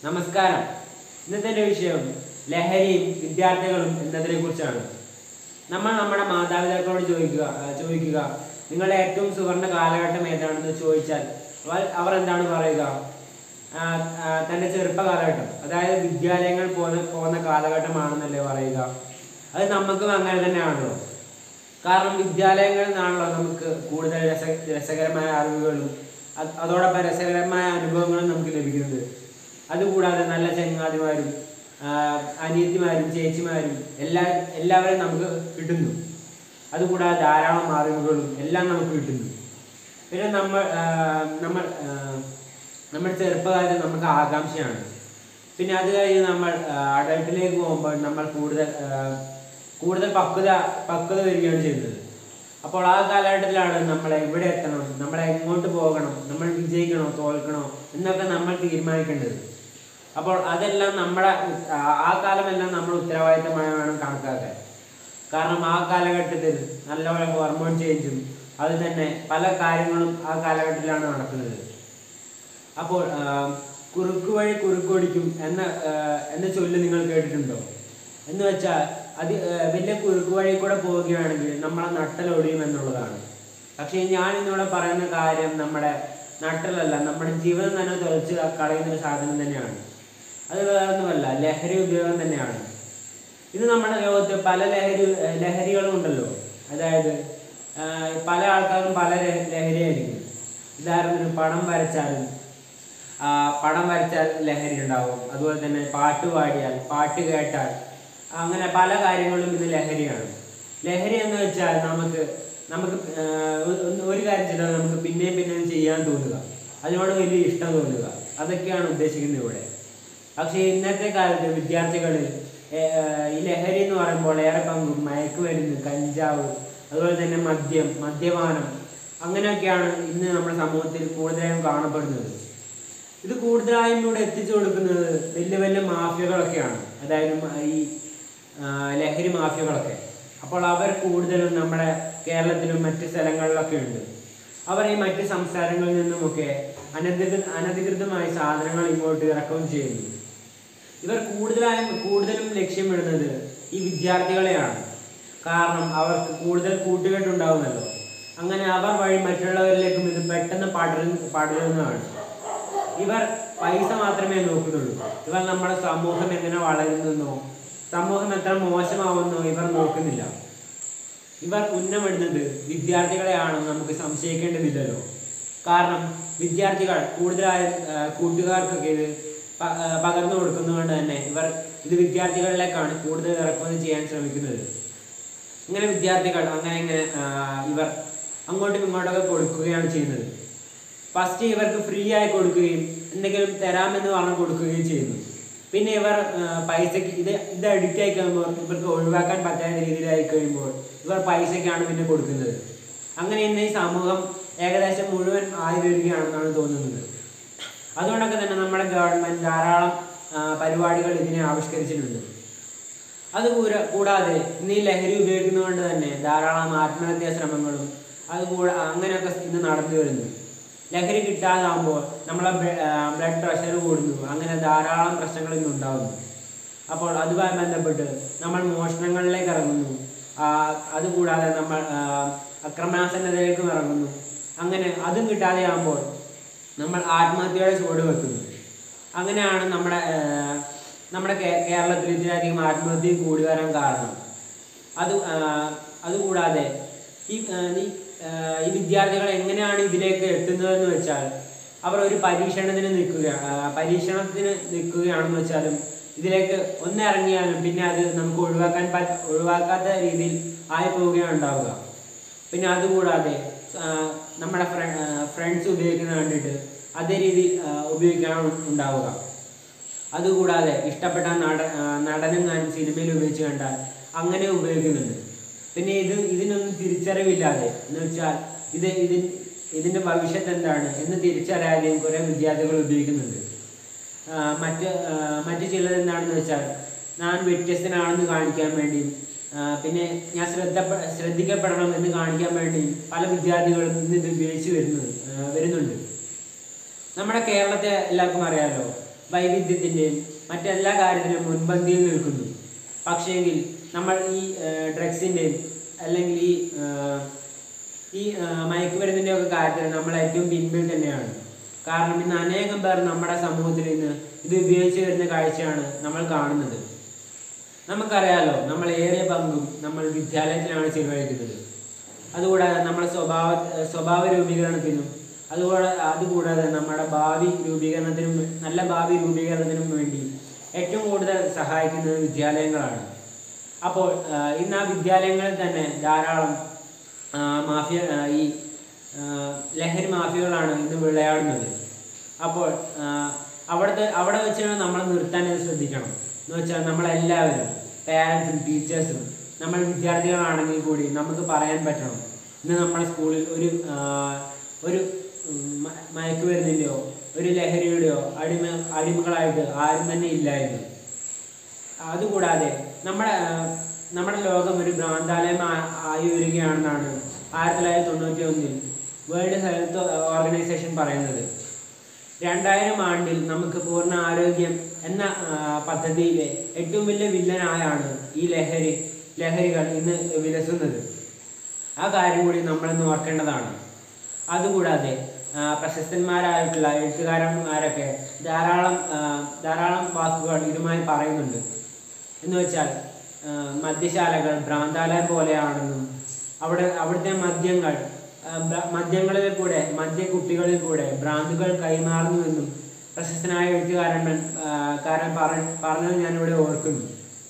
നമസ്കാരം ഇന്നത്തെ എൻ്റെ വിഷയം ലഹരിയും വിദ്യാർത്ഥികളും എന്നതിനെ കുറിച്ചാണ് നമ്മൾ നമ്മുടെ മാതാപിതാക്കളോട് ചോദിക്കുക ആ, ചോദിക്കുക നിങ്ങളുടെ ഏറ്റവും സുവർണ കാലഘട്ടം ഏതാണെന്ന് ചോദിച്ചാൽ അവർ- അവർ എന്താണ് പറയുക ആ, ആ, തൻ്റെ ചെറുപ്പ കാലഘട്ടം അതായത് വിദ്യാലയങ്ങൾ പോകുന്ന പോകുന്ന കാലഘട്ടമാണെന്നല്ലേ പറയുക അത് നമുക്കും അങ്ങനെ തന്നെയാണല്ലോ കാരണം വിദ്യാലയങ്ങളിൽ നിന്നാണല്ലോ നമുക്ക് കൂടുതൽ രസ രസകരമായ അറിവുകളും അത് അതോടൊപ്പം രസകരമായ അനുഭവങ്ങളും നമുക്ക് ലഭിക്കുന്നത് അതുകൂടാതെ നല്ല ചങ്ങാതിമാരും ആ, അനിയത്തിമാരും ചേച്ചിമാരും എല്ലാ എല്ലാവരും നമുക്ക് കിട്ടുന്നു അതുകൂടാതെ ധാരാളം അറിവുകളും എല്ലാം നമുക്ക് കിട്ടുന്നു പിന്നെ നമ്മൾ ആ, നമ്മൾ ആ, നമ്മുടെ ചെറുപ്പകാലത്ത് നമുക്ക് ആകാംക്ഷയാണ് പിന്നെ അത് കഴിഞ്ഞ് നമ്മൾ അഡൽട്ടിലേക്ക് പോകുമ്പോൾ നമ്മൾ കൂടുതൽ ആ, കൂടുതൽ പക്വത പക്വത വരികയാണ് ചെയ്യുന്നത് അപ്പോൾ ആ കാലഘട്ടത്തിലാണ് നമ്മൾ എവിടെ എത്തണം നമ്മൾ എങ്ങോട്ട് പോകണം നമ്മൾ വിജയിക്കണോ തോൽക്കണോ എന്നൊക്കെ നമ്മൾ തീരുമാനിക്കേണ്ടത് അപ്പോൾ അതെല്ലാം നമ്മുടെ ഉ- ആ- ആ കാലമെല്ലാം നമ്മൾ ഉത്തരവാദിത്തമായി വേണം കണക്കാക്കാൻ കാരണം ആ കാലഘട്ടത്തിൽ നല്ലപോലെ ഹോർമോൺ ചേഞ്ചും അത് തന്നെ പല കാര്യങ്ങളും ആ കാലഘട്ടത്തിലാണ് നടക്കുന്നത് അപ്പോൾ ആ, കുറുക്ക് വഴി കുറുക്കൊടിക്കും എന്ന ആ, എന്ന ചൊല്ല് നിങ്ങൾ കേട്ടിട്ടുണ്ടോ എന്ന് വെച്ചാൽ അത് ആ, വലിയ കുറുക്ക് വഴി കൂടെ പോവുകയാണെങ്കിൽ നമ്മളെ നട്ടലൊടിയും എന്നുള്ളതാണ് പക്ഷേ ഞാൻ ഇന്നിവിടെ പറയുന്ന കാര്യം നമ്മുടെ നട്ടലല്ല നമ്മുടെ ജീവിതം തന്നെ തുറച്ച് കളയുന്ന ഒരു സാധനം തന്നെയാണ് അത് വേറൊന്നുമല്ല ലഹരി ഉപയോഗം തന്നെയാണ് ഇത് നമ്മുടെ ലോകത്ത് പല ലഹരി ലഹരികളും ഉണ്ടല്ലോ അതായത് ആ, പല ആൾക്കാരും പല ലഹ- ലഹരിയായിരിക്കും ഉദാഹരണത്തിന് പടം വരച്ചാലും ആ, പടം വരച്ചാൽ ലഹരി ഉണ്ടാവും അതുപോലെ തന്നെ പാട്ട് പാടിയാൽ പാട്ട് കേട്ടാൽ അങ്ങനെ പല കാര്യങ്ങളിലും ഇത് ലഹരിയാണ് ലഹരി എന്ന് വെച്ചാൽ നമുക്ക് നമുക്ക് ആ, ഒ- ഒന്ന് ഒരു കാര്യം ചെയ്താൽ നമുക്ക് പിന്നെയും പിന്നെയും ചെയ്യാൻ തോന്നുക അതിനോട് വലിയ ഇഷ്ടം തോന്നുക അതൊക്കെയാണ് ഉദ്ദേശിക്കുന്നത് ഇവിടെ പക്ഷേ ഇന്നത്തെ കാലത്ത് വിദ്യാർത്ഥികളിൽ ഏ, ആ, ഈ ലഹരി എന്ന് പറയുമ്പോൾ ഏറെ പങ്കും മയക്കുമരുന്ന് കഞ്ചാവ് അതുപോലെ തന്നെ മദ്യം മദ്യപാനം അങ്ങനെയൊക്കെയാണ് ഇന്ന് നമ്മുടെ സമൂഹത്തിൽ കൂടുതലായും കാണപ്പെടുന്നത് ഇത് കൂടുതലായും ഇവിടെ എത്തിച്ചു കൊടുക്കുന്നത് വലിയ വലിയ മാഫിയകളൊക്കെയാണ് അതായത് മ- ഈ ആ, ലഹരി മാഫിയകളൊക്കെ അപ്പോൾ അവർ കൂടുതലും നമ്മുടെ കേരളത്തിലും മറ്റ് സ്ഥലങ്ങളിലൊക്കെ ഉണ്ട് അവർ ഈ മറ്റ് സംസ്ഥാനങ്ങളിൽ നിന്നുമൊക്കെ അനധികൃത അനധികൃതമായി സാധനങ്ങൾ ഇങ്ങോട്ട് ഇറക്കുകയും ചെയ്യുന്നു ഇവർ കൂടുതലായും കൂടുതലും ലക്ഷ്യമിടുന്നത് ഈ വിദ്യാർത്ഥികളെയാണ് കാരണം അവർക്ക് കൂടുതൽ കൂട്ടുകെട്ടുണ്ടാവുമല്ലോ അങ്ങനെ അവർ വഴി മറ്റുള്ളവരിലേക്കും ഇത് പെട്ടെന്ന് പടരുന്ന പടരുന്നതാണ് ഇവർ പൈസ മാത്രമേ നോക്കുന്നുള്ളൂ ഇവർ നമ്മുടെ സമൂഹം എങ്ങനെ വളരുന്നെന്നോ സമൂഹം എത്ര മോശമാവുന്നോ ഇവർ നോക്കുന്നില്ല ഇവർ ഉന്നമിടുന്നത് വിദ്യാർത്ഥികളെയാണ് നമുക്ക് സംശയിക്കേണ്ടതില്ലല്ലോ കാരണം വിദ്യാർത്ഥികൾ കൂടുതലായും ആ, കൂട്ടുകാർക്കൊക്കെ ഇത് പ- ആ, പകർന്നു കൊടുക്കുന്നതുകൊണ്ട് തന്നെ ഇവർ ഇത് വിദ്യാർത്ഥികളിലേക്കാണ് കൂടുതൽ ഇറക്കുമതി ചെയ്യാൻ ശ്രമിക്കുന്നത് ഇങ്ങനെ വിദ്യാർത്ഥികൾ അങ്ങനെ ഇങ്ങനെ ആ, ഇവർ അങ്ങോട്ടും ഇങ്ങോട്ടൊക്കെ കൊടുക്കുകയാണ് ചെയ്യുന്നത് ഫസ്റ്റ് ഇവർക്ക് ഫ്രീ ആയി കൊടുക്കുകയും എന്തെങ്കിലും തരാമെന്ന് പറഞ്ഞ് കൊടുക്കുകയും ചെയ്യുന്നു പിന്നെ ഇവർ ആ, പൈസക്ക് ഇത് ഇത് അഡിക്റ്റ് ആയി കഴിയുമ്പോൾ ഇവർക്ക് ഒഴിവാക്കാൻ പറ്റാത്ത രീതിയിലായി കഴിയുമ്പോൾ ഇവർ പൈസക്കാണ് പിന്നെ കൊടുക്കുന്നത് അങ്ങനെ ഇന്ന് ഈ സമൂഹം ഏകദേശം മുഴുവൻ ആയി വരികയാണെന്നാണ് തോന്നുന്നത് അതുകൊണ്ടൊക്കെ തന്നെ നമ്മുടെ ഗവൺമെന്റ് ധാരാളം ആ, പരിപാടികൾ ഇതിനെ ആവിഷ്കരിച്ചിട്ടുണ്ട് അത് കൂര- കൂടാതെ ഇന്ന് ഈ ലഹരി ഉപയോഗിക്കുന്നതുകൊണ്ട് തന്നെ ധാരാളം ആത്മഹത്യാ ശ്രമങ്ങളും അത് കൂടെ അങ്ങനെയൊക്കെ ഇന്ന് നടന്നു വരുന്നു ലഹരി കിട്ടാതാകുമ്പോൾ നമ്മളെ ബ്ലഡ് പ്രഷർ കൂടുന്നു അങ്ങനെ ധാരാളം പ്രശ്നങ്ങൾ ഇന്ന് ഉണ്ടാകുന്നു അപ്പോൾ അതുമായി ബന്ധപ്പെട്ട് നമ്മൾ മോഷണങ്ങളിലേക്ക് ഇറങ്ങുന്നു ആ, അതുകൂടാതെ നമ്മൾ ആ, അക്രമാസന്നതയിലേക്കും ഇറങ്ങുന്നു അങ്ങനെ അതും കിട്ടാതെയാകുമ്പോൾ നമ്മൾ ആത്മഹത്യയുടെ ചുവട് വെക്കുന്നു അങ്ങനെയാണ് നമ്മുടെ ആ, നമ്മുടെ കേ- കേരളത്തിൽ ഇത്രയധികം ആത്മഹത്യ കൂടി വരാൻ കാരണം അത് ആ, അതുകൂടാതെ ഈ ആ, ഈ ആ, ഈ വിദ്യാർത്ഥികൾ എങ്ങനെയാണ് ഇതിലേക്ക് എത്തുന്നതെന്ന് വെച്ചാൽ അവർ ഒരു പരീക്ഷണത്തിന് നിൽക്കുക ആ, പരീക്ഷണത്തിന് നിൽക്കുകയാണെന്ന് വെച്ചാലും ഇതിലേക്ക് ഒന്നിറങ്ങിയാലും പിന്നെ അത് നമുക്ക് ഒഴിവാക്കാൻ പറ്റ ഒഴിവാക്കാത്ത രീതിയിൽ ആയി പോവുകയാണ് ഉണ്ടാവുക പിന്നെ അതുകൂടാതെ ആ, നമ്മുടെ ഫ്രണ്ട്സ് ഉപയോഗിക്കുന്നത് കണ്ടിട്ട് അതേ രീതിയിൽ ആ, ഉപയോഗിക്കാനാണ് ഉണ്ടാവുക അതുകൂടാതെ ഇഷ്ടപ്പെട്ട നട ആ, നടനും ഞാൻ സിനിമയിൽ ഉപയോഗിച്ച് കണ്ടാൽ അങ്ങനെ ഉപയോഗിക്കുന്നുണ്ട് പിന്നെ ഇത് ഇതിനൊന്നും തിരിച്ചറിവില്ലാതെ എന്ന് വെച്ചാൽ ഇത് ഇതിൻ ഇതിൻ്റെ ഭവിഷ്യത്ത് എന്താണ് എന്ന് തിരിച്ചറിയാതെയും കുറേ വിദ്യാർത്ഥികൾ ഉപയോഗിക്കുന്നുണ്ട് ആ, മറ്റ് ആ, മറ്റ് ചിലത് എന്താണെന്ന് വെച്ചാൽ ഞാൻ വ്യത്യസ്തനാണെന്ന് കാണിക്കാൻ വേണ്ടിയും ആ, പിന്നെ ഞാൻ ശ്രദ്ധ ശ്രദ്ധിക്കപ്പെടണം എന്ന് കാണിക്കാൻ വേണ്ടിയും പല വിദ്യാർത്ഥികളും ഇന്ന് ഇത് ഉപയോഗിച്ച് വരുന്നത് ആ, വരുന്നുണ്ട് നമ്മുടെ കേരളത്തെ എല്ലാവർക്കും അറിയാലോ വൈവിധ്യത്തിൻ്റെയും മറ്റെല്ലാ കാര്യത്തിലും മുൻപന്തിയിൽ നിൽക്കുന്നു പക്ഷേങ്കിൽ നമ്മൾ ഈ ഡ്രഗ്സിൻ്റെയും അല്ലെങ്കിൽ ഈ ആ, ഈ ആ, മയക്കുമരുന്നിൻ്റെ ഒക്കെ കാര്യത്തിൽ നമ്മൾ ഏറ്റവും പിൻപിൽ തന്നെയാണ് കാരണം ഇന്ന് അനേകം പേർ നമ്മുടെ സമൂഹത്തിൽ ഇന്ന് ഇത് ഉപയോഗിച്ച് വരുന്ന കാഴ്ചയാണ് നമ്മൾ കാണുന്നത് നമുക്കറിയാലോ നമ്മൾ ഏറിയ പങ്കും നമ്മൾ വിദ്യാലയത്തിലാണ് ചിലവഴിക്കുന്നത് അതുകൂടാതെ നമ്മുടെ സ്വഭാവ സ്വഭാവ രൂപീകരണത്തിനും അതുകൂടാതെ അതുകൂടാതെ നമ്മുടെ ഭാവി രൂപീകരണത്തിനും വേ- നല്ല ഭാവി രൂപീകരണത്തിനും വേണ്ടി ഏറ്റവും കൂടുതൽ സഹായിക്കുന്നത് വിദ്യാലയങ്ങളാണ് അപ്പോൾ ആ, ഇന്ന് ആ വിദ്യാലയങ്ങളിൽ തന്നെ ധാരാളം ആ, മാഫിയ ആ, ഈ ആ, ലഹരി മാഫിയകളാണ് ഇന്ന് വിളയാടുന്നത് അപ്പോൾ ആ, അവിടുത്തെ അവിടെ വെച്ചാണ് നമ്മൾ നിർത്താൻ ഇത് ശ്രദ്ധിക്കണം എന്ന് വെച്ചാൽ നമ്മളെല്ലാവരും പാരൻസും ടീച്ചേഴ്സും നമ്മൾ വിദ്യാർത്ഥികളാണെങ്കിൽ കൂടി നമുക്ക് പറയാൻ പറ്റണം ഇന്ന് നമ്മുടെ സ്കൂളിൽ ഒരു ആ, ഒരു ഉം, മ- മയക്കുമരുന്നിൻ്റെയോ ഒരു ലഹരിയുടെയോ അടിമ അടിമകളായിട്ട് ആരും തന്നെ ഇല്ലായിരുന്നു അതുകൂടാതെ നമ്മുടെ ആ, നമ്മുടെ ലോകം ഒരു ഭ്രാന്താലയം ആ- ആയി വരികയാണെന്നാണ് ആയിരത്തി തൊള്ളായിരത്തി തൊണ്ണൂറ്റി ഒന്നിൽ വേൾഡ് ഹെൽത്ത് ഓർഗനൈസേഷൻ പറയുന്നത് രണ്ടായിരം ആണ്ടിൽ നമുക്ക് പൂർണ്ണ ആരോഗ്യം എന്ന ആ, പദ്ധതിയിലെ ഏറ്റവും വലിയ വില്ലനായാണ് ഈ ലഹരി ലഹരികൾ ഇന്ന് വിലസുന്നത് ആ കാര്യം കൂടി നമ്മളിന്ന് ഓർക്കേണ്ടതാണ് അതുകൂടാതെ ആ, പ്രശസ്തന്മാരായിട്ടുള്ള എഴുത്തുകാരന്മാരൊക്കെ ധാരാളം ആ, ധാരാളം വാക്കുകൾ ഇതുമായി പറയുന്നുണ്ട് എന്ന് വെച്ചാൽ ആ, മദ്യശാലകൾ ഭ്രാന്താലയം പോലെയാണെന്നും അവിടെ അവിടുത്തെ മദ്യങ്ങൾ ആ, ഭ്ര- മദ്യങ്ങളിൽ കൂടെ മദ്യ കുട്ടികളിൽ കൂടെ ഭ്രാന്തുകൾ കൈമാറുന്നുവെന്നും പ്രശസ്തനായ എഴുത്തുകാരൻ ആ, കാരൻ പറ- പറഞ്ഞത് ഞാനിവിടെ ഓർക്കുന്നു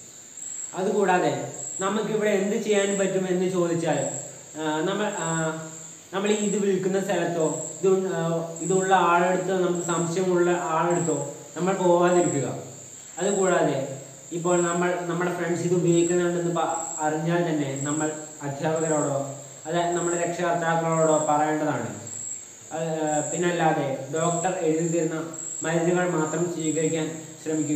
അതുകൂടാതെ നമുക്കിവിടെ എന്ത് ചെയ്യാൻ പറ്റും എന്ന് ചോദിച്ചാൽ ആ, നമ്മൾ ആ, നമ്മൾ ഈ ഇത് വിൽക്കുന്ന സ്ഥലത്തോ ഇത് ഉ- ആ, ഇതുള്ള ആളെടുത്തോ നമുക്ക് സംശയമുള്ള ആളെടുത്തോ നമ്മൾ പോവാതിരിക്കുക അതുകൂടാതെ ഇപ്പോൾ നമ്മൾ നമ്മുടെ ഫ്രണ്ട്സ് ഇത് ഉപയോഗിക്കുന്നുണ്ടെന്ന് പ- അറിഞ്ഞാൽ തന്നെ നമ്മൾ അധ്യാപകരോടോ അതായത് നമ്മുടെ രക്ഷകർത്താക്കളോടോ പറയേണ്ടതാണ് അത്, ആ, പിന്നല്ലാതെ ഡോക്ടർ എഴുതി തരുന്ന മരുന്നുകൾ മാത്രം സ്വീകരിക്കാൻ ശ്രമിക്കുക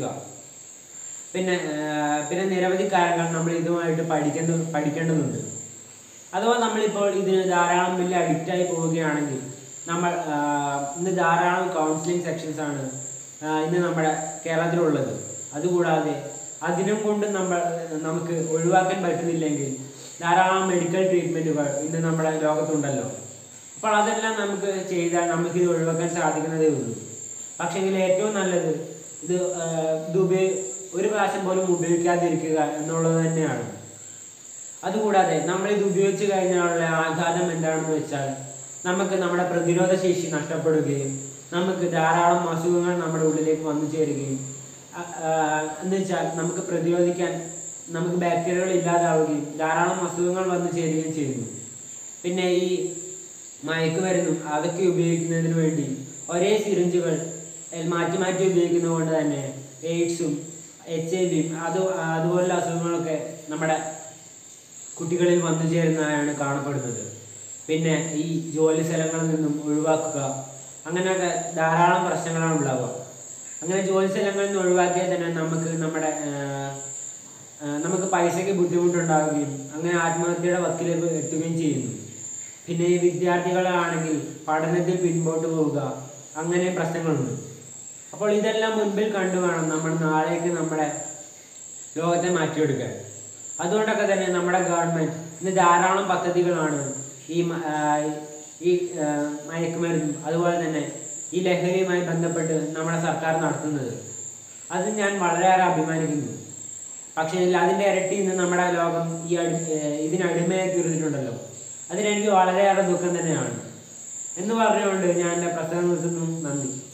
പിന്നെ ആ, പിന്നെ നിരവധി കാര്യങ്ങൾ നമ്മൾ ഇതുമായിട്ട് പഠിക്കേണ്ട പഠിക്കേണ്ടതുണ്ട് അഥവാ നമ്മളിപ്പോൾ ഇതിന് ധാരാളം വലിയ അഡിക്റ്റായി പോവുകയാണെങ്കിൽ നമ്മൾ ആ, ഇന്ന് ധാരാളം കൗൺസിലിംഗ് സെക്ഷൻസ് ആണ് ആ, ഇന്ന് നമ്മുടെ കേരളത്തിലുള്ളത് അതുകൂടാതെ അതിനും കൊണ്ട് നമ്മൾ നമുക്ക് ഒഴിവാക്കാൻ പറ്റുന്നില്ലെങ്കിൽ ധാരാളം മെഡിക്കൽ ട്രീറ്റ്മെൻറ്റുകൾ ഇന്ന് നമ്മുടെ ലോകത്തുണ്ടല്ലോ അപ്പോൾ അതെല്ലാം നമുക്ക് ചെയ്താൽ നമുക്ക് ഇത് ഒഴിവാക്കാൻ സാധിക്കുന്നതേ ഉള്ളൂ പക്ഷെങ്കിൽ ഏറ്റവും നല്ലത് ഇത് ആ, ഇത് ഉപയോഗ ഒരു പ്രാവശ്യം പോലും ഉപയോഗിക്കാതിരിക്കുക എന്നുള്ളത് തന്നെയാണ് അതുകൂടാതെ നമ്മൾ ഇത് ഉപയോഗിച്ച് കഴിഞ്ഞാലുള്ള ആഘാതം എന്താണെന്ന് വെച്ചാൽ നമുക്ക് നമ്മുടെ പ്രതിരോധ ശേഷി നഷ്ടപ്പെടുകയും നമുക്ക് ധാരാളം അസുഖങ്ങൾ നമ്മുടെ ഉള്ളിലേക്ക് വന്നു ചേരുകയും അ- ആ, എന്ന് വെച്ചാൽ നമുക്ക് പ്രതിരോധിക്കാൻ നമുക്ക് ബാക്ടീരിയകൾ ഇല്ലാതാവുകയും ധാരാളം അസുഖങ്ങൾ വന്നു ചേരുകയും ചെയ്യുന്നു പിന്നെ ഈ മയക്കുമരുന്നും അതൊക്കെ ഉപയോഗിക്കുന്നതിന് വേണ്ടി ഒരേ സിറിഞ്ചുകൾ എൽ- മാറ്റി മാറ്റി ഉപയോഗിക്കുന്നത് കൊണ്ട് തന്നെ എയ്ഡ്സും എച്ച് ഐ വിയും അത് അതുപോലുള്ള അസുഖങ്ങളൊക്കെ നമ്മുടെ കുട്ടികളിൽ വന്നു ചേരുന്നതായാണ് കാണപ്പെടുന്നത് പിന്നെ ഈ ജോലി സ്ഥലങ്ങളിൽ നിന്നും ഒഴിവാക്കുക അങ്ങനെയൊക്കെ ധാരാളം പ്രശ്നങ്ങളാണ് ഉണ്ടാവുക അങ്ങനെ ജോലി സ്ഥലങ്ങളിൽ നിന്ന് ഒഴിവാക്കിയാൽ തന്നെ നമുക്ക് നമ്മുടെ ആ, ആ, നമുക്ക് പൈസയ്ക്ക് ബുദ്ധിമുട്ടുണ്ടാവുകയും അങ്ങനെ ആത്മഹത്യയുടെ വക്കിലേക്ക് എത്തുകയും ചെയ്യുന്നു പിന്നെ ഈ വിദ്യാർത്ഥികളാണെങ്കിൽ പഠനത്തിൽ പിൻപോട്ട് പോവുക അങ്ങനെ പ്രശ്നങ്ങളുണ്ട് അപ്പോൾ ഇതെല്ലാം മുൻപിൽ കണ്ടു വേണം നമ്മൾ നാളേക്ക് നമ്മുടെ ലോകത്തെ മാറ്റിയെടുക്കാൻ അതുകൊണ്ടൊക്കെ തന്നെ നമ്മുടെ ഗവൺമെന്റ് ഇന്ന് ധാരാളം പദ്ധതികളാണ് ഈ മ- ആ, ഈ ആ, മയക്കുമരുന്നും അതുപോലെ തന്നെ ഈ ലഹരിയുമായി ബന്ധപ്പെട്ട് നമ്മുടെ സർക്കാർ നടത്തുന്നത് അത് ഞാൻ വളരെയേറെ അഭിമാനിക്കുന്നു പക്ഷേ ഇല്ല അതിൻ്റെ ഇരട്ടി ഇന്ന് നമ്മുടെ ലോകം ഈ അടി ഏർ ഇതിന് അടിമയായി തീർന്നിട്ടുണ്ടല്ലോ അതിനെനിക്ക് വളരെയേറെ ദുഃഖം തന്നെയാണ് എന്ന് പറഞ്ഞുകൊണ്ട് ഞാൻ എൻ്റെ പ്രസംഗം നിർത്തുന്നു നന്ദി